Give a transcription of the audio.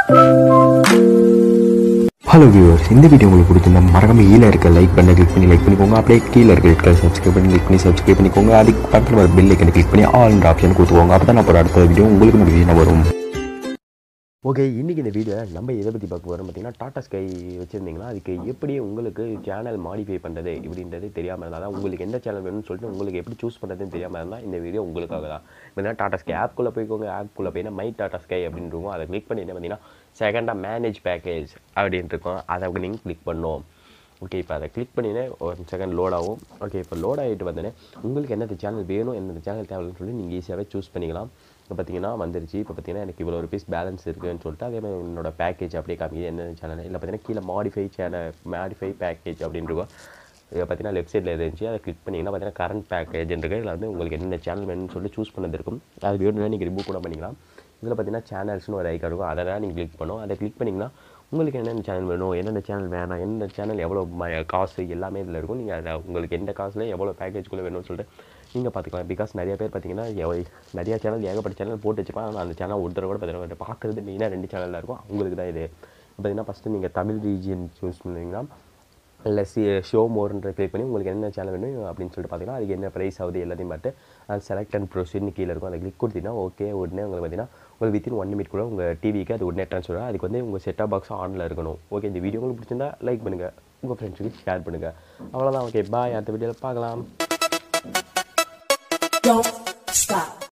hello viewers இந்த video உங்களுக்கு பிடிச்சிருந்தா மறக்காம கீழே இருக்க லைக் பண்ண கிளிக் பண்ணி லைக் பண்ணிக்கோங்க அப்படியே கீழே இருக்க இருக்க சப்ஸ்கிரைப் பண்ணி கிளிக் பண்ணி சப்ஸ்கிரைப் பண்ணிக்கோங்க அதுக்கு பக்கத்தில் வர பெல் ஐக்கனை கிளிக் பண்ணி ஆல் ஆப்ஷன் கொடுத்துக்கோங்க அப்போ தான் நான் போகிற அடுத்த வீடியோ உங்களுக்கு நோட்டிஃபிகேஷன் வரும் ஓகே இன்றைக்கி இந்த வீடியோ நம்ம எதை பற்றி பார்க்க போகிறோம் பார்த்தீங்கன்னா டாடா ஸ்கை வச்சுருந்தீங்கன்னா அதுக்கு எப்படி உங்களுக்கு சேனல் மாடிஃபை பண்ணுறது இப்படின்றது தெரியாமல் இருந்தால் தான் உங்களுக்கு எந்த சேனல் வேணும்னு சொல்லிட்டு உங்களுக்கு எப்படி சூஸ் பண்ணுறதுன்னு தெரியாமல் இருந்தால் இந்த வீடியோ உங்களுக்காக தான் பார்த்தீங்கன்னா டாடா ஸ்கை ஆப்குள்ளே போய்க்கோங்க ஆப்குள்ளே போயினா மை டாடா ஸ்கை அப்படின்னு இருக்கும் அதை கிளிக் பண்ணி என்ன பார்த்தீங்கன்னா செகண்டாக மேனேஜ் பேக்கேஜ் அப்படின்ட்டு இருக்கும் அதை நீங்கள் கிளிக் பண்ணோம் ஓகே இப்போ அதை கிளிக் பண்ணினே ஒரு செகண்ட் லோட் ஆகும் ஓகே இப்போ லோட் ஆகிட்டு வந்தோடனே உங்களுக்கு எந்தெந்த சேனல் வேணும் எந்தெந்த சேனல் தேவைன்னு சொல்லி நீங்கள் ஈஸியாகவே சூஸ் பண்ணிக்கலாம் இப்போ பார்த்தீங்கன்னா வந்துருச்சு இப்போ பார்த்தீங்கன்னா எனக்கு இவ்வளோ ருபீஸ் பேலன்ஸ் இருக்குன்னு சொல்லிட்டு அதே மாதிரி என்னோட பேக்கேஜ் அப்படியே காமிக்குது என்ன சேனல் இல்லை பார்த்தீங்கன்னா கீழே மாடிஃபை சேனல் மாடிஃபை பேக்கேஜ் அப்படின்னு இருக்கும் இதை பார்த்தீங்கன்னா லெஃப்ட் சைடில் இருந்துச்சு அதை கிளிக் பண்ணிங்கன்னா பார்த்தீங்கன்னா கரண்ட் பேக்கேஜ் இருக்கு இதில் வந்து உங்களுக்கு என்னென்ன சேனல் வேணும்னு சொல்லி சூஸ் பண்ணது இருக்கும் அது வேணும்னா நீங்கள் ரிமூவ் கூட பண்ணிக்கலாம் இதில் பார்த்தீங்கன்னா சேனல்ஸ்னு ஒரு ஐக்கான் இருக்கும் அதை தான் நீங்கள் கிளிக் பண்ணும் அதை கிளிக் பண்ணிங்கன்னா உங்களுக்கு என்னென்ன சேனல் வேணும் என்னென்ன சேனல் வேணாம் எந்த சேனல் எவ்வளோ ம- காசு எல்லாமே இதில் இருக்கும் நீங்கள் அதை உங்களுக்கு எந்த காசில் எவ்வளோ பேக்கேஜ்குள்ளே வேணும்னு சொல்லிட்டு நீங்கள் பார்த்துக்கலாம் பிகாஸ் நிறைய பேர் பார்த்தீங்கன்னா எவ- நிறைய சேனல் ஏகப்பட்ட சேனல் போட்டு வச்சுப்பாங்க ஆனால் அந்த சேனல் ஒருத்தர் கூட பார்த்தீங்கன்னா பார்க்குறது மெயினாக ரெண்டு சேனலில் இருக்கும் உங்களுக்கு தான் இது பார்த்தீங்கன்னா ஃபஸ்ட்டு நீங்கள் தமிழ் ரீஜியன் சூஸ் பண்ணுவீங்கன்னா இல்லை சி ஷோ மோர்ன்ற கிளிக் பண்ணி உங்களுக்கு என்ன சேனல் வேணும் அப்படின்னு சொல்லிட்டு பார்த்தீங்கன்னா அதுக்கு என்ன ப்ரைஸ் ஆகுது எல்லாத்தையும் பார்த்து அது செலக்ட் அண்ட் ப்ரொசீட்னு கீழே இருக்கும் அதை கிளிக் கொடுத்தீங்கன்னா ஓகே உடனே உங்களுக்கு பார்த்தீங்கன்னா உங்களுக்கு வித்தின் ஒன் மினிட் கூட உங்கள் டிவிக்கு அது உடனே ட்ரான்ஸ்ஃபர் ஆகும் அதுக்கு வந்து உங்கள் செட்டாப் பாக்ஸ் ஆனில் இருக்கணும் ஓகே இந்த வீடியோ உங்களுக்கு பிடிச்சிருந்தா லைக் பண்ணுங்கள் உங்கள் ஃப்ரெண்ட்ஸுக்கு ஷேர் பண்ணுங்கள் அவ்வளோதான் ஓகே பாய் அடுத்த வீடியோவில் பார்க்கலாம்